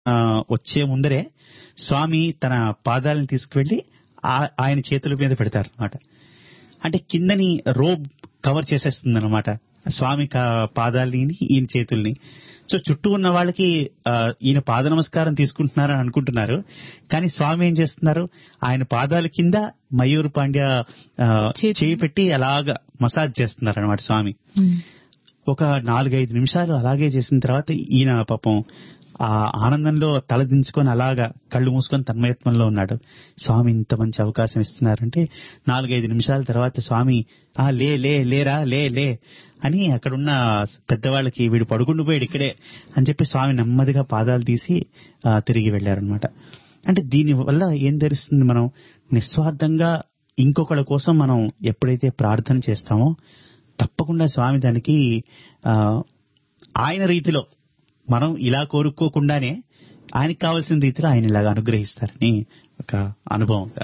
ఆ, వచ్చే ముందరే స్వామి తన పాదాలను తీసుకువెళ్లి ఆ- ఆయన చేతుల మీద పెడతారు అనమాట అంటే కిందని రోబ్ కవర్ చేసేస్తుంది అనమాట స్వామి కా- పాదాలని ఈయన చేతుల్ని సో చుట్టూ ఉన్న వాళ్ళకి ఆ, ఈయన పాద నమస్కారం తీసుకుంటున్నారని అనుకుంటున్నారు కానీ స్వామి ఏం చేస్తున్నారు ఆయన పాదాల కింద మయూర్ పాండ్య ఆ, చేతి- చేయి పెట్టి అలాగా మసాజ్ చేస్తున్నారు అనమాట స్వామి ఒక నాలుగైదు నిమిషాలు అలాగే చేసిన తర్వాత ఈయన పాపం ఆ ఆనందంలో తలదించుకొని అలాగా కళ్ళు మూసుకొని తన్మయత్వంలో ఉన్నాడు స్వామి ఇంత మంచి అవకాశం ఇస్తున్నారంటే నాలుగైదు నిమిషాల తర్వాత స్వామి ఆ లే లే లేరా లే లే అని అక్కడున్న పెద్దవాళ్ళకి వీడు పడుకుండిపోయాడు ఇక్కడే అని చెప్పి స్వామి నెమ్మదిగా పాదాలు తీసి ఆ, తిరిగి వెళ్లారనమాట అంటే దీని వల్ల ఏం తెలుస్తుంది మనం నిస్వార్థంగా ఇంకొకళ్ళ కోసం మనం ఎప్పుడైతే ప్రార్థన చేస్తామో తప్పకుండా స్వామి దానికి ఆ, ఆయన రీతిలో మనం ఇలా కోరుకోకుండానే ఆయనకి కావాల్సిన రీతిలో ఆయన ఇలాగా అనుగ్రహిస్తారని ఒక అనుభవంగా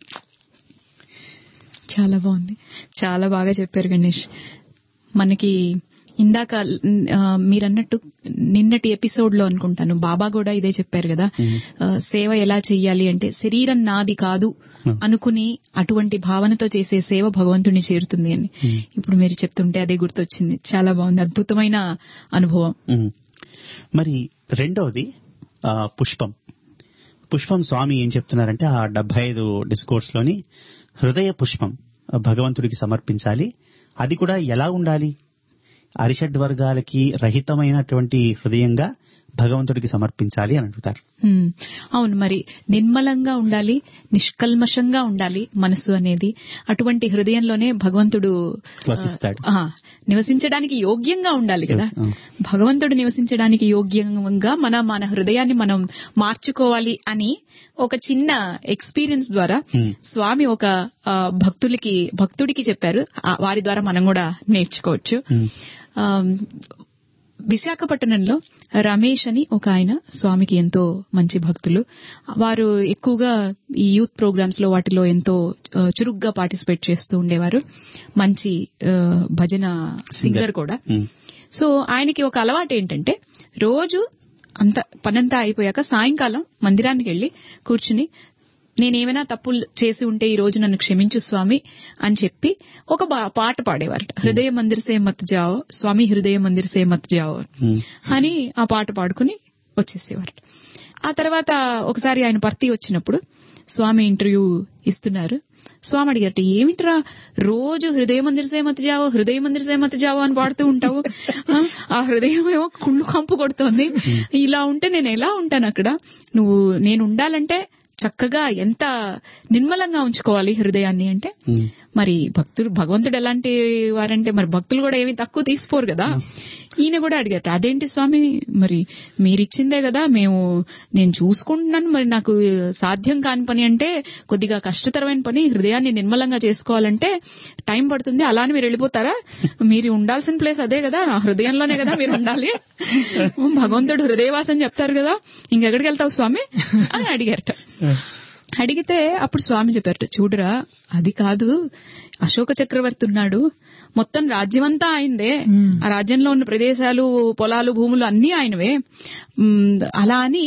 చాలా బాగుంది చాలా బాగా చెప్పారు గణేష్ మనకి ఇందాక ఆ, మీరన్నట్టు నిన్నటి ఎపిసోడ్ లో అనుకుంటాను బాబా కూడా ఇదే చెప్పారు కదా ఆ, సేవ ఎలా చెయ్యాలి అంటే శరీరం నాది కాదు అనుకుని అటువంటి భావనతో చేసే సేవ భగవంతుని చేరుతుంది అని ఇప్పుడు మీరు చెప్తుంటే అదే గుర్తొచ్చింది చాలా బాగుంది అద్భుతమైన అనుభవం ఉమ్. మరి రెండవది ఆ, పుష్పం పుష్పం స్వామి ఏం చెప్తున్నారంటే ఆ డెబ్బై ఐదు డిస్కోర్స్ లోని హృదయ పుష్పం భగవంతుడికి సమర్పించాలి అది కూడా ఎలా ఉండాలి అరిషడ్ వర్గాలకి రహితమైనటువంటి హృదయంగా భగవంతుడికి సమర్పించాలి అని అడుగుతారు హ్మ్. అవును మరి నిర్మలంగా ఉండాలి నిష్కల్మషంగా ఉండాలి మనసు అనేది అటువంటి హృదయంలోనే భగవంతుడు వసిస్తాడు. ఆ, నివసించడానికి యోగ్యంగా ఉండాలి కదా ఆ. భగవంతుడు నివసించడానికి యోగ్యంగా మన మన హృదయాన్ని మనం మార్చుకోవాలి అని ఒక చిన్న ఎక్స్పీరియన్స్ ద్వారా Hmm. స్వామి ఒక ఆ, భక్తులకి భక్తుడికి చెప్పారు ఆ, వారి ద్వారా మనం కూడా నేర్చుకోవచ్చు ఉమ్. ఆ, విశాఖపట్నంలో రమేష్ అని ఒక ఆయన స్వామికి ఎంతో మంచి భక్తులు వారు ఎక్కువగా ఈ యూత్ ప్రోగ్రామ్స్ లో వాటిలో ఎంతో ఆ, చురుగ్గా పార్టిసిపేట్ చేస్తూ ఉండేవారు మంచి ఆ, భజన సింగర్ కూడా ఉమ్. సో ఆయనకి ఒక అలవాటు ఏంటంటే రోజు అంత పనంతా అయిపోయాక సాయంకాలం మందిరానికి వెళ్లి కూర్చుని నేనేమైనా తప్పులు చేసి ఉంటే ఈ రోజు నన్ను క్షమించు స్వామి అని చెప్పి ఒక బా- పాట పాడేవారట హృదయ మందిర్ సే మత్ జావో స్వామి హృదయ మందిర్ సే మత్ జావో ఉమ్. అని ఆ పాట పాడుకుని వచ్చేసేవారట ఆ తర్వాత ఒకసారి ఆయన భర్తీ వచ్చినప్పుడు స్వామి ఇంటర్వ్యూ ఇస్తున్నారు స్వామి అడిగారట ఏమిట్రా రోజు హృదయ మందిర్ సే మత్ జావో హృదయ మందిర్ సే మత్ జావో అని పాడుతూ ఉంటావు ఆ, ఆ హృదయం ఏమో కుళ్ళు కంపు కొడుతోంది ఇలా ఉంటే నేను ఎలా ఉంటాను అక్కడ నువ్వు నేను ఉండాలంటే చక్కగా ఎంత నిర్మలంగా ఉంచుకోవాలి హృదయాన్ని అంటే ఉమ్. మరి భక్తులు భగవంతుడు ఎలాంటి వారంటే మరి భక్తులు కూడా ఏమి తక్కువ తీసిపోరు కదా ఈయన కూడా అడిగారు అదేంటి స్వామి మరి మీరిచ్చిందే కదా మేము నేను చూసుకుంటున్నాను మరి నాకు సాధ్యం కాని పని అంటే కొద్దిగా కష్టతరమైన పని హృదయాన్ని నిర్మలంగా చేసుకోవాలంటే టైం పడుతుంది అలా అని మీరు వెళ్ళిపోతారా మీరు ఉండాల్సిన ప్లేస్ అదే కదా నా హృదయంలోనే కదా మీరు ఉండాలి భగవంతుడు హృదయవాసం చెప్తారు కదా ఇంకెక్కడికి వెళ్తావు స్వామి అని అడిగారట అడిగితే అప్పుడు స్వామి చెప్పారట చూడరా అది కాదు అశోక చక్రవర్తి ఉన్నాడు మొత్తం రాజ్యమంతా ఆయనదే ఆ రాజ్యంలో ఉన్న ప్రదేశాలు పొలాలు భూములు అన్ని ఆయనవే ఉమ్, అలా అని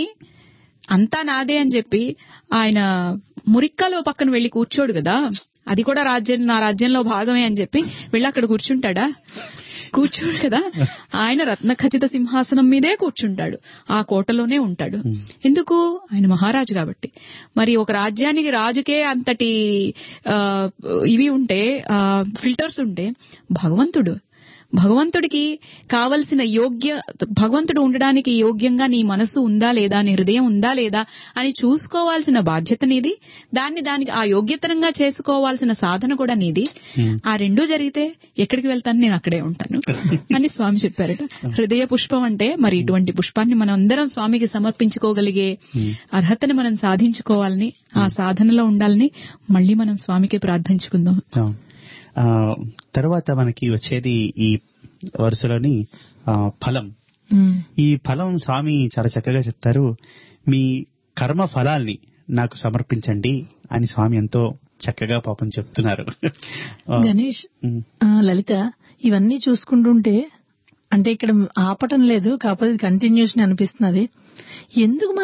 అంతా నాదే అని చెప్పి ఆయన మురిక్కలో పక్కన వెళ్లి కూర్చోడు కదా అది కూడా రాజ్యం నా రాజ్యంలో భాగమే అని చెప్పి వెళ్ళి అక్కడ కూర్చుంటాడా కూర్చోడు కదా ఆయన రత్న ఖచ్చిత సింహాసనం మీదే కూర్చుంటాడు ఆ కోటలోనే ఉంటాడు ఎందుకు ఆయన మహారాజు కాబట్టి మరి ఒక రాజ్యానికి రాజుకే అంతటి ఆ, ఇవి ఉంటే ఫిల్టర్స్ ఉంటే భగవంతుడు భగవంతుడికి కావలసిన యోగ్య భగవంతుడు ఉండడానికి యోగ్యంగా నీ మనసు ఉందా లేదా నీ హృదయం ఉందా లేదా అని చూసుకోవాల్సిన బాధ్యత నీది దాన్ని దానికి ఆ యోగ్యతరంగా చేసుకోవాల్సిన సాధన కూడా నీది ఆ రెండూ జరిగితే ఎక్కడికి వెళ్తాను నేను అక్కడే ఉంటాను అని స్వామి చెప్పారట హృదయ పుష్పం అంటే మరి ఇటువంటి పుష్పాన్ని మనం అందరం స్వామికి సమర్పించుకోగలిగే అర్హతని మనం సాధించుకోవాలని ఆ సాధనలో ఉండాలని మళ్ళీ మనం స్వామికి ప్రార్థించుకుందాం అవును. ఆ, తర్వాత మనకి వచ్చేది ఈ వరుసలోని ఆ, ఫలం ఈ ఫలం స్వామి చాలా చక్కగా చెప్తారు మీ కర్మ ఫలాల్ని నాకు సమర్పించండి అని స్వామి ఎంతో చక్కగా పాపం చెప్తున్నారు ఆ, గణేష్ ఉమ్, ఆ, లలిత ఇవన్నీ చూసుకుంటుంటే అంటే ఇక్కడ ఆపటం లేదు కాకపోతే కంటిన్యూషన్ అనిపిస్తున్నది ఎందుకు మనం